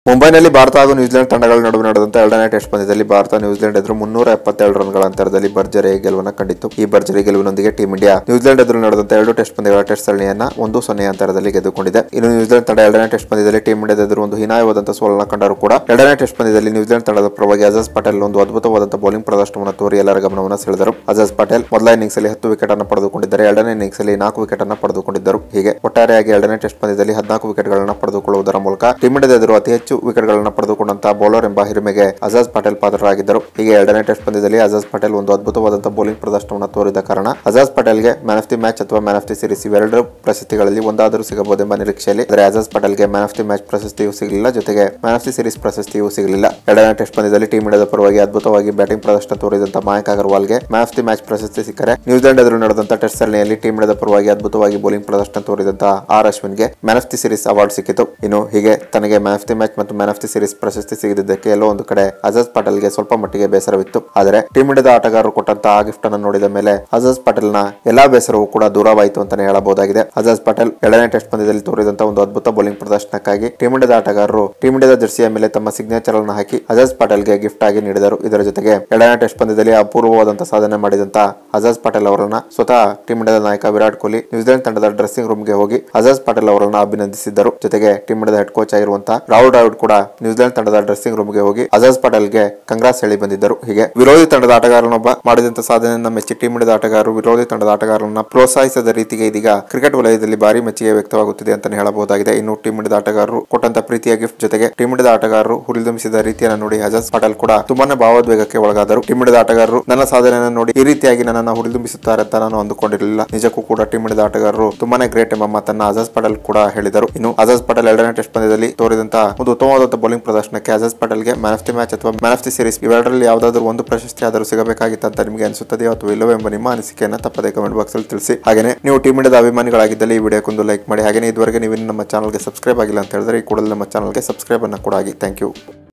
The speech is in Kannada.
ಮುಂಬೈನಲ್ಲಿ ಭಾರತ ಹಾಗೂ ನ್ಯೂಜಿಲೆಂಡ್ ತಂಡಗಳ ನಡುವೆ ನಡೆದಂತ ಎರಡನೇ ಟೆಸ್ಟ್ ಪಂದ್ಯದಲ್ಲಿ ಭಾರತ ನ್ಯೂಜಿಲೆಂಡ್ ಎದುರು ಮುನ್ನೂರ ಎಪ್ಪತ್ತೆರಡು ರನ್ಗಳ ಅಂತರದಲ್ಲಿ ಭರ್ಜರಿ ಗೆಲುವನ್ನು ಕಂಡಿತ್ತು ಈ ಭರ್ಜರಿ ಗೆಲುವಿನೊಂದಿಗೆ ಟೀಂ ಇಂಡಿಯಾ ನ್ಯೂಜಿಲೆಂಡ್ ಎದುರು ನಡೆದಂತ ಎರಡು ಟೆಸ್ಟ್ ಪಂದ್ಯಗಳ ಟೆಸ್ಟ್ ಸರಣಿಯನ್ನ ಒಂದು ಸೊನ್ನೆ ಅಂತರದಲ್ಲಿ ಗೆದ್ದುಕೊಂಡಿದೆ ಇನ್ನು ನ್ಯೂಜಿಲೆಂಡ್ ತಂಡ ಎರಡನೇ ಟೆಸ್ಟ್ ಪಂದ್ಯದಲ್ಲಿ ಟೀಂ ಇಂಡಿಯಾದ ಎದುರು ಒಂದು ಹೀನಾಯವಾದಂತಹ ಸೋಲನ್ನು ಕಂಡರೂ ಕೂಡ ಎರಡನೇ ಟೆಸ್ಟ್ ಪಂದ್ಯದಲ್ಲಿ ನ್ಯೂಜಿಲೆಂಡ್ ತಂಡದ ಪರವಾಗಿ ಅಜಾಜ್ ಪಟೇಲ್ ಒಂದು ಅದ್ಭುತವಾದಂತಹ ಬೌಲಿಂಗ್ ಪ್ರದರ್ಶನವನ್ನು ತೋರಿ ಎಲ್ಲರ ಗಮನವನ್ನು ಸೆಳೆದರು ಅಜಾಜ್ ಪಟೇಲ್ ಮೊದಲ ಇನ್ನಿಂಗ್ಸ್ ಅಲ್ಲಿ ಹತ್ತು ವಿಕೆಟ್ ಅನ್ನು ಪಡೆದುಕೊಂಡಿದ್ದರೆ ಎರಡನೇ ಇನ್ನಿಂಗ್ಸ್ ಅಲ್ಲಿ ನಾಲ್ಕು ವಿಕೆಟ್ ಅನ್ನು ಪಡೆದುಕೊಂಡಿದ್ದರು ಹೀಗೆ ಒಟ್ಟಾರೆಯಾಗಿ ಎರಡನೇ ಟೆಸ್ಟ್ ಪಂದ್ಯದಲ್ಲಿ ಹದಿನಾಲ್ಕು ವಿಕೆಟ್ಗಳನ್ನು ಪಡೆದುಕೊಳ್ಳುವುದರ ಮೂಲಕ ಟೀಮ್ ಇಂಡಿಯಾದ ಎದುರು ಅತಿ ಹೆಚ್ಚು ವಿಕೆಟ್ಗಳನ್ನು ಪಡೆದುಕೊಂಡಂತಹ ಬೌಲರ್ ಎಂಬ ಹಿರಿಮೆಗೆ ಅಜಾಜ್ ಪಟೇಲ್ ಪಾತ್ರರಾಗಿದ್ದರು ಹೀಗೆ ಎರಡನೇ ಟೆಸ್ಟ್ ಪಂದ್ಯದಲ್ಲಿ ಅಜಾಜ್ ಪಟೇಲ್ ಒಂದು ಅದ್ಭುತವಾದಂತಹ ಬೌಲಿಂಗ್ ಪ್ರದರ್ಶನವನ್ನು ತೋರಿದ ಕಾರಣ ಅಜಾಜ್ ಪಟೇಲ್ಗೆ ಮ್ಯಾನ್ ಆಫ್ ದಿ ಮ್ಯಾಚ್ ಅಥವಾ ಮ್ಯಾನ್ ಆಫ್ ದಿ ಸೀರೀಸ್ ಇವೆರಡು ಪ್ರಶಸ್ತಿಗಳಲ್ಲಿ ಒಂದಾದರೂ ಸಿಗಬಹುದೆಂಬ ನಿರೀಕ್ಷೆಯಲ್ಲಿ ಆದರೆ ಅಜಾಜ್ ಪಟೇಲ್ಗೆ ಮ್ಯಾನ್ ಆಫ್ ದಿ ಮ್ಯಾಚ್ ಪ್ರಶಸ್ತಿಯೂ ಸಿಗಲಿಲ್ಲ ಜೊತೆಗೆ ಮ್ಯಾನ್ ಆಫ್ ದಿ ಸೀರೀಸ್ ಪ್ರಶಸ್ತಿಯೂ ಸಿಗಲಿಲ್ಲ ಎರಡನೇ ಟೆಸ್ಟ್ ಪಂದ್ಯದಲ್ಲಿ ಟೀಮ್ ಇಂಡಿಯಾದ ಪರವಾಗಿ ಅದ್ಭುತವಾಗಿ ಬ್ಯಾಟಿಂಗ್ ಪ್ರದರ್ಶನ ತೋರಿದಂತಹ ಮಾಯಕ್ ಅಗರ್ವಾಲ್ಗೆ ಮ್ಯಾನ್ ಆಫ್ ದಿ ಮ್ಯಾಚ್ ಪ್ರಶಸ್ತಿ ಸಿಕ್ಕರೆ ನ್ಯೂಜಿಲೆಂಡ್ ಎದುರು ನಡೆದಂತಹ ಟೆಸ್ಟ್ ಸರಣಿಯಲ್ಲಿ ಟೀಮ್ ಇಂಡಿಯಾದ ಪರವಾಗಿ ಅದ್ಭುತವಾಗಿ ಬೌಲಿಂಗ್ ಪ್ರದರ್ಶನ ತೋರಿದಂತಹ ಆರ್ ಅಶ್ವಿನ್ಗೆ man of the series award ಸಿಕ್ಕಿತು ಇನ್ನು ಹೀಗೆ ತನಗೆ ಮ್ಯಾನ್ ಆಫ್ ದಿ ಮ್ಯಾಚ್ ಮತ್ತು ಮ್ಯಾನ್ ಆಫ್ ದಿ ಸೀರೀಸ್ ಪ್ರಶಸ್ತಿ ಸಿಗದಿದ್ದಕ್ಕೆ ಎಲ್ಲೋ ಒಂದು ಕಡೆ ಅಜಾಜ್ ಪಟೇಲ್ಗೆ ಸ್ವಲ್ಪ ಮಟ್ಟಿಗೆ ಬೇಸರವಿತ್ತು ಆದರೆ ಟೀಮ್ ಇಂಡಿಯಾದ ಆಟಗಾರರು ಕೊಟ್ಟಂತಹ ಆ ಗಿಫ್ಟ್ ಅನ್ನು ನೋಡಿದ ಮೇಲೆ ಅಜಾಜ್ ಪಟೇಲ್ನ ಎಲ್ಲಾ ಬೇಸರವೂ ಕೂಡ ದೂರವಾಯಿತು ಅಂತಾನೆ ಹೇಳಬಹುದಾಗಿದೆ ಅಜಾಜ್ ಪಟೇಲ್ ಎರಡನೇ ಟೆಸ್ಟ್ ಪಂದ್ಯದಲ್ಲಿ ತೋರಿದಂತಹ ಒಂದು ಅದ್ಭುತ ಬೌಲಿಂಗ್ ಪ್ರದರ್ಶನಕ್ಕಾಗಿ ಟೀಮ್ ಇಂಡಿಯಾದ ಆಟಗಾರರು ಟೀಮ್ ಇಂಡಿಯಾದ ಜರ್ಸಿಯ ಮೇಲೆ ತಮ್ಮ ಸಿಗ್ನೇಚರ್ ಅನ್ನು ಹಾಕಿ ಅಜಾಜ್ ಪಟೇಲ್ಗೆ ಗಿಫ್ಟ್ ಆಗಿ ನೀಡಿದರು ಇದರ ಜೊತೆಗೆ ಎರಡನೇ ಟೆಸ್ಟ್ ಪಂದ್ಯದಲ್ಲಿ ಅಪೂರ್ವವಾದಂತಹ ಸಾಧನೆ ಮಾಡಿದಂತಹ ಅಜಾಜ್ ಪಟೇಲ್ ಅವರನ್ನ ಸ್ವತಃ ಟೀಮ್ ಇಂಡಿಯಾದ ನಾಯಕ ವಿರಾಟ್ ಕೊಹ್ಲಿ ನ್ಯೂಜಿಲೆಂಡ್ ತಂಡದ ಡ್ರೆಸ್ಸಿಂಗ್ ರೂಮ್ಗೆ ಹೋಗಿ ಅಜಾಜ್ ಪಟೇಲ್ ಅವರನ್ನ ಅಭಿನಂದಿಸಿದ್ದರು ಜೊತೆಗೆ ಟೀಮ್ ಇಂಡಿಯಾದ ಹೆಡ್ ಕೋಚ್ ಆಗಿರುವಂತಹ ರಾಹುಲ್ ಡ್ರಾವಿಡ್ ಕೂಡ ನ್ಯೂಜಿಲೆಂಡ್ ತಂಡದ ಡ್ರೆಸ್ಸಿಂಗ್ ರೂಮ್ಗೆ ಹೋಗಿ ಅಜಾಜ್ ಪಟೇಲ್ಗೆ ಕಂಗ್ರಾಸ್ ಹೇಳಿ ಬಂದಿದ್ದರು ಹೀಗೆ ವಿರೋಧಿ ತಂಡದ ಆಟಗಾರನೊಬ್ಬ ಮಾಡಿದಂತ ಸಾಧನೆಯನ್ನ ಮೆಚ್ಚಿ ಟೀಮ್ ಇಂಡಿಯಾದ ಆಟಗಾರರು ವಿರೋಧಿ ತಂಡದ ಆಟಗಾರರನ್ನ ಪ್ರೋತ್ಸಾಹಿಸದ ರೀತಿಗೆ ಇದೀಗ ಕ್ರಿಕೆಟ್ ವಲಯದಲ್ಲಿ ಭಾರಿ ಮೆಚ್ಚುಗೆ ವ್ಯಕ್ತವಾಗುತ್ತಿದೆ ಅಂತಾನೆ ಹೇಳಬಹುದಾಗಿದೆ ಇನ್ನು ಟೀಮ್ ಇಂಡಿಯಾದ ಆಟಗಾರರು ಕೊಟ್ಟಂತ ಪ್ರೀತಿಯ ಗಿಫ್ಟ್ ಜೊತೆಗೆ ಟೀಮ್ ಇಂಡಿಯಾದ ಆಟಗಾರರು ಹುರಿದುಂಬಿಸಿದ ರೀತಿಯನ್ನು ನೋಡಿ ಅಜಾಜ್ ಪಟೇಲ್ ಕೂಡ ತುಂಬಾನೇ ಭಾವೋದ್ವೇಗಕ್ಕೆ ಒಳಗಾದರು ಟೀಮ್ ಇಂಡಿಯಾದ ಆಟಗಾರರು ನನ್ನ ಸಾಧನೆಯನ್ನು ನೋಡಿ ಈ ರೀತಿಯಾಗಿ ನನ್ನನ್ನು ಹುರಿದುಂಬಿಸುತ್ತಾರೆ ಅಂತ ನಾನು ಅಂದುಕೊಂಡಿರಲಿಲ್ಲ ನಿಜಕ್ಕೂ ಕೂಡ ಟೀಮ್ ಇಂಡಿಯಾದ ಆಟಗಾರರು ತುಂಬಾನೇ ಗ್ರೇಟ್ ಎಂಬ ಮಾತನ್ನ ಅಜಾಜ್ ಪಟೇಲ್ ಕೂಡ ಹೇಳಿದರು ಇನ್ನು ಅಜಾಜ್ ಪಟೇಲ್ ಎರಡನೇ ಟೆಸ್ಟ್ ಪಂದ್ಯದಲ್ಲಿ ತೋರಿದಂತಹ ಒಂದು ಉತ್ತಮವಾದಂತಹ ಬೌಲಿಂಗ್ ಪ್ರದರ್ಶನಕ್ಕೆ ಅಜಾಜ್ ಪಟೇಲ್ಗೆ ಮ್ಯಾನ್ ಆಫ್ ದಿ ಮ್ಯಾಚ್ ಅಥವಾ ಮ್ಯಾನ್ ಆಫ್ ದಿ ಸೀರೀಸ್ ಇವೆರಡರಲ್ಲಿ ಯಾವುದಾದ್ರೂ ಒಂದು ಪ್ರಶಸ್ತಿ ಆದರೂ ಸಿಗಬೇಕಾಗಿತ್ತು ಅಂತ ನಿಮಗೆ ಅನಿಸುತ್ತದೆ ಅಥವಾ ಇಲ್ಲವೋ ಎಂಬ ನಿಮ್ಮ ಅನಿಸಿಕೆಯನ್ನು ತಪ್ಪದೆ ಕಮೆಂಟ್ ಬಾಕ್ಸ್ ಅಲ್ಲಿ ತಿಳಿಸಿ ಹಾಗೆ ನೀವು ಟೀಮ್ ಇಂಡಿಯಾದ ಅಭಿಮಾನಿಗಳಾಗಿದ್ದಲ್ಲಿ ಈ ವಿಡಿಯೋಕ್ಕೊಂದು ಲೈಕ್ ಮಾಡಿ ಹಾಗೆ ಇದುವರೆಗೆ ನೀವು ಇನ್ನು ನಮ್ಮ ಚಾನಲ್ಗೆ ಸಬ್ಸ್ಕ್ರೈಬ್ ಆಗಿಲ್ಲ ಅಂತ ಹೇಳಿದ್ರೆ ಈ ಕೂಡಲೇ ನಮ್ಮ ಚಾನಲ್ಗೆ ಸಬ್ಸ್ಕ್ರೈಬ್ ಅನ್ನು ಕೂಡ ಆಗಿ ಥ್ಯಾಂಕ್ ಯು